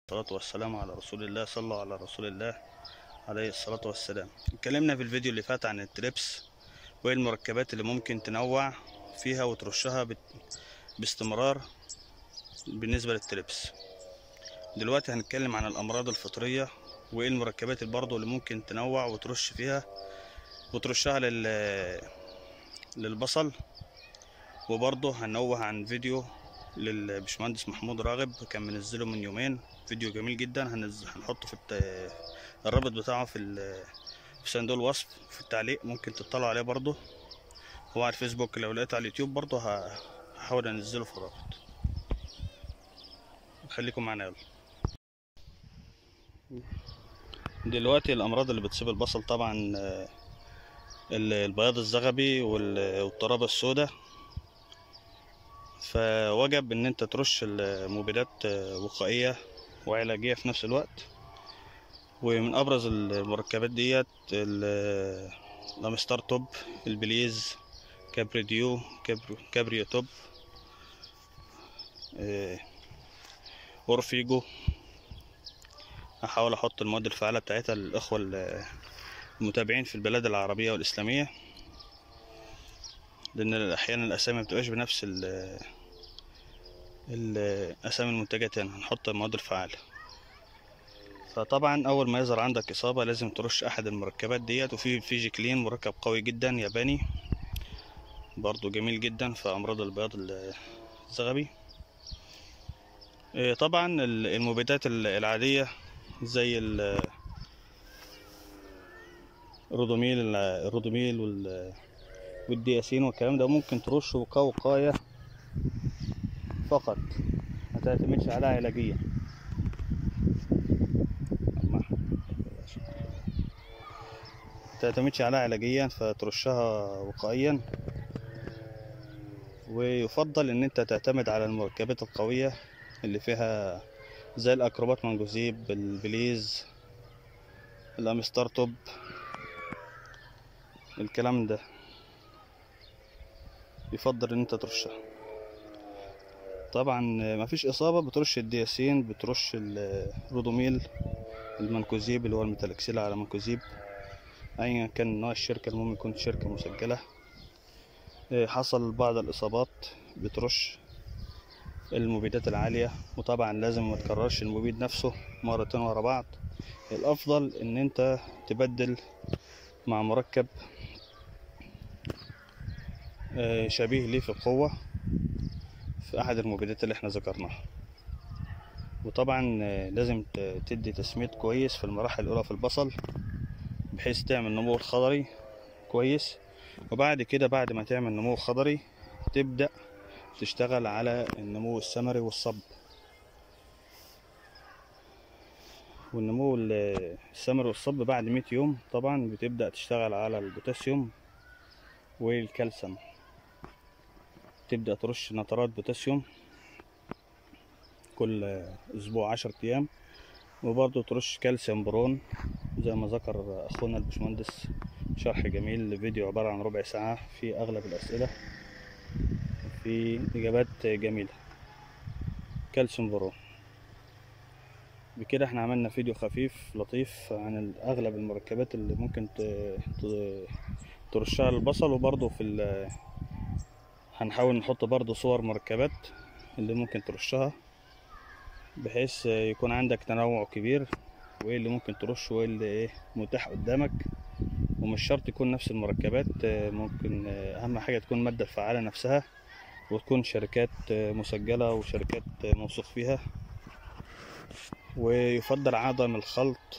الصلاة والسلام على رسول الله صلى على رسول الله عليه الصلاة والسلام اتكلمنا في الفيديو اللي فات عن التريبس وايه المركبات اللي ممكن تنوع فيها وترشها بت- باستمرار بالنسبة للتريبس دلوقتي هنتكلم عن الأمراض الفطرية وايه المركبات اللي برضه اللي ممكن تنوع وترش فيها وترشها لل للبصل وبرضه هنوه عن فيديو للبشمهندس محمود راغب كان منزله من يومين فيديو جميل جدا هنز... هنحطه في الت... الرابط بتاعه في ال... في صندوق الوصف في التعليق ممكن تطلعوا عليه برضه هو على الفيسبوك لو لقيته على اليوتيوب برضه ه... هحاول انزله في الرابط خليكم معانا يلا دلوقتي الامراض اللي بتصيب البصل طبعا آه، ال- البياض الزغبي وال- والترابة السوداء فوجب ان انت ترش المبيدات آه، وقائية وعلاجية في نفس الوقت ومن ابرز المركبات ديت ال- الامستار توب البليز كابريديو كابريو, كابريو توب آه، اورفيجو هحاول احط المواد الفعالة بتاعتها للاخوة ال- المتابعين في البلاد العربية والاسلامية لان احيانا الاسامي مبتبقاش بنفس ال ال- اسامي المنتجات يعني هنحط المواد الفعالة فطبعا اول ما يظهر عندك اصابة لازم ترش احد المركبات ديت وفي فيجي كلين مركب قوي جدا ياباني برضو جميل جدا في امراض البياض ال- الزغبي إيه طبعا ال- المبيدات ال- العادية زي ال- الرودوميل ال- الرودوميل وال- والدياسين والكلام ده ممكن ترشه كوقاية فقط ما تعتمدش عليها علاجيا ما تعتمدش عليها علاجيا فترشها وقائيا ويفضل ان انت تعتمد على المركبات القوية اللي فيها زي الاكروبات منجوزيب البليز الامستار توب الكلام ده يفضل ان انت ترشها طبعا مفيش اصابه بترش الدياسين بترش الرودوميل المنكوزيب اللي هو الميتالكسيلا على منكوزيب ايا كان نوع الشركه المهم يكون شركه مسجله إيه، حصل بعض الاصابات بترش المبيدات العاليه وطبعا لازم ما تكررش المبيد نفسه مرتين ورا بعض الافضل ان انت تبدل مع مركب آه، شبيه ليه في القوه في احد المبيدات اللي احنا ذكرناها وطبعا آه، لازم ت- تدي تسميد كويس في المراحل الاولى في البصل بحيث تعمل نمو الخضري كويس وبعد كده بعد ما تعمل نمو خضري تبدأ تشتغل على النمو الثمري والصب والنمو ال- الثمري والصب بعد 100 يوم طبعا بتبدأ تشتغل على البوتاسيوم والكالسيوم تبدأ ترش نترات بوتاسيوم كل أسبوع عشر أيام وبرضه ترش كالسيوم برون زي ما ذكر أخونا البشمهندس شرح جميل لفيديو عبارة عن ربع ساعة في أغلب الأسئلة في إجابات جميلة كالسيوم برون بكده احنا عملنا فيديو خفيف لطيف عن أغلب المركبات اللي ممكن ت- ت- ترشها للبصل وبرضه في ال- هنحاول نحط برضه صور مركبات اللي ممكن ترشها بحيث يكون عندك تنوع كبير وايه اللي ممكن ترش وايه اللي ايه متاح قدامك ومش شرط يكون نفس المركبات آه، ممكن آه، اهم حاجة تكون المادة الفعالة نفسها وتكون شركات آه، مسجلة وشركات آه، موثوق فيها ويفضل عدم الخلط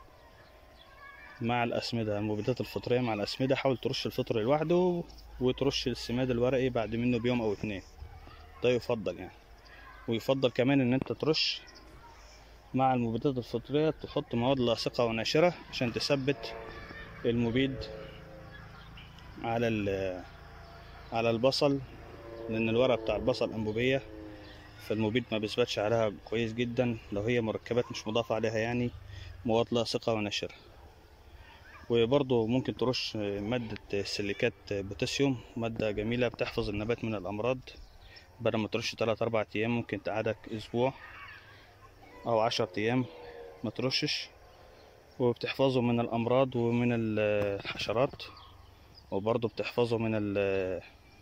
مع الأسمدة المبيدات الفطرية مع الأسمدة حاول ترش الفطر لوحده وترش السماد الورقي بعد منه بيوم أو اتنين ده يفضل يعني ويفضل كمان ان انت ترش مع المبيدات الفطرية تحط مواد لاصقة وناشرة عشان تثبت المبيد على ال- على البصل لان الورقة بتاع البصل انبوبية فالمبيد ما بيثبتش عليها كويس جدا لو هي مركبات مش مضاف عليها يعني مواد لاصقة وناشرة وبرضه ممكن ترش مادة سيليكات بوتاسيوم مادة جميلة بتحفظ النبات من الأمراض بدل ما ترش تلات أربع أيام ممكن تقعدك أسبوع او عشر ايام ما ترشش وبتحفظه من الامراض ومن الحشرات وبرضه بتحفظه من ال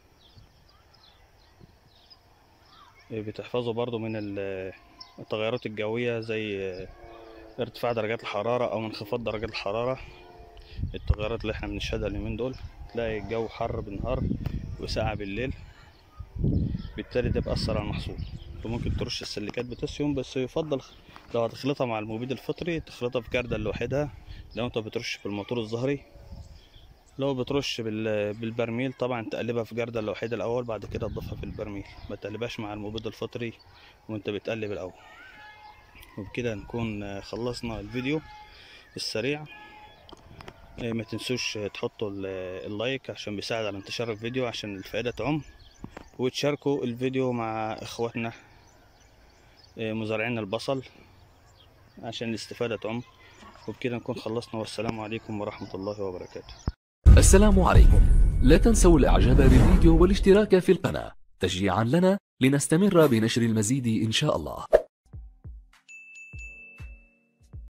بتحفظه برضه من ال- التغيرات الجوية زي ارتفاع درجات الحرارة أو انخفاض درجات الحرارة التغيرات اللي احنا بنشهدها اليومين دول تلاقي الجو حر بالنهار وساقع بالليل بالتالي ده بيأثر على المحصول فممكن ترش السلكات بوتاسيوم بس يفضل لو هتخلطها مع المبيد الفطري تخلطها في جردل لوحدها لو انت بترش بالموتور الظهري لو بترش بال- بالبرميل طبعا تقلبها في جردل لوحدها الاول بعد كده تضيفها في البرميل ما تقلبهاش مع المبيد الفطري وانت بتقلب الاول وبكده نكون خلصنا الفيديو السريع إيه، ما تنسوش تحطوا ال- اللايك عشان بيساعد على انتشار الفيديو عشان الفائدة تعم وتشاركوا الفيديو مع اخواتنا إيه، مزارعين البصل عشان الاستفادة تعم وبكده نكون خلصنا والسلام عليكم ورحمة الله وبركاته السلام عليكم لا تنسوا الاعجاب بالفيديو والاشتراك في القناة تشجيعا لنا لنستمر بنشر المزيد ان شاء الله